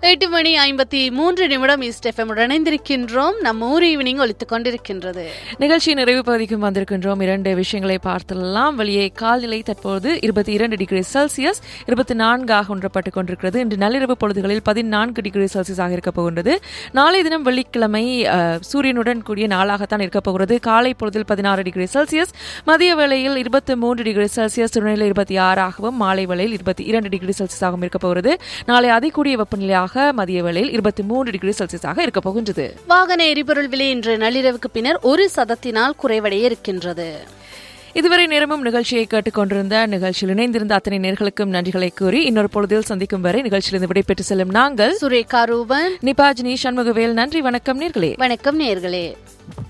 எட்டு மணி ஐம்பத்தி மூன்று நிமிடம் ஈஸ்ட் எஃப்எம் இணைந்திருக்கின்றோம் நம்ம ஊர் ஈவினிங் ஒலித்துக் கொண்டிருக்கின்றது நிகழ்ச்சி நிறைவு பகுதிக்கும் வந்திருக்கின்றோம் இரண்டு விஷயங்களை பார்த்தலாம் வெளியே கால்நிலை தற்போது இருபத்தி இரண்டு டிகிரி செல்சியஸ் இருபத்தி நான்காக ஒன்றப்பட்டுக் கொண்டிருக்கிறது இன்று நள்ளிரவு பொழுதுகளில் பதினான்கு டிகிரி செல்சியஸாக இருக்கப் போகின்றது நாளை தினம் வெள்ளிக்கிழமை அஹ், சூரியனுடன் கூடிய நாளாகத்தான் இருக்கப் போகிறது காலை பொழுதில் பதினாறு டிகிரி செல்சியஸ் மதிய வேளையில் இருபத்தி மூன்று டிகிரி செல்சியஸ் திருநெல்வேலி இருபத்தி ஆறாகவும் மாலை வேளையில் இருபத்தி இரண்டு டிகிரி செல்சியஸாகவும் இருக்கப் போகிறது நாளை அதிகூடிய வெப்பநிலையாக மதிய வேளையில் இருபத்தி மூன்று டிகிரி செல்சியஸாக இருக்கப் போகின்றது வாகன எரிபொருள் விலை இன்று நள்ளிரவுக்கு பின்னர் ஒரு சதத்தினால் குறைவடைய இருக்கின்றது இதுவரை நேரமும் நிகழ்ச்சியை கேட்டுக்கொண்டிருந்த நிகழ்ச்சியில் இணைந்திருந்த அத்தனை நேர்களுக்கும் நன்றிகளை கூறி இன்னொரு பொழுதில் சந்திக்கும் வரை நிகழ்ச்சியிலிருந்து விடைபெற்று செல்லும் நாங்கள் சுரேகா ரூபன் நிபாஜினி சண்முகவேல் நன்றி வணக்கம் நேர்களே வணக்கம் நேர்களே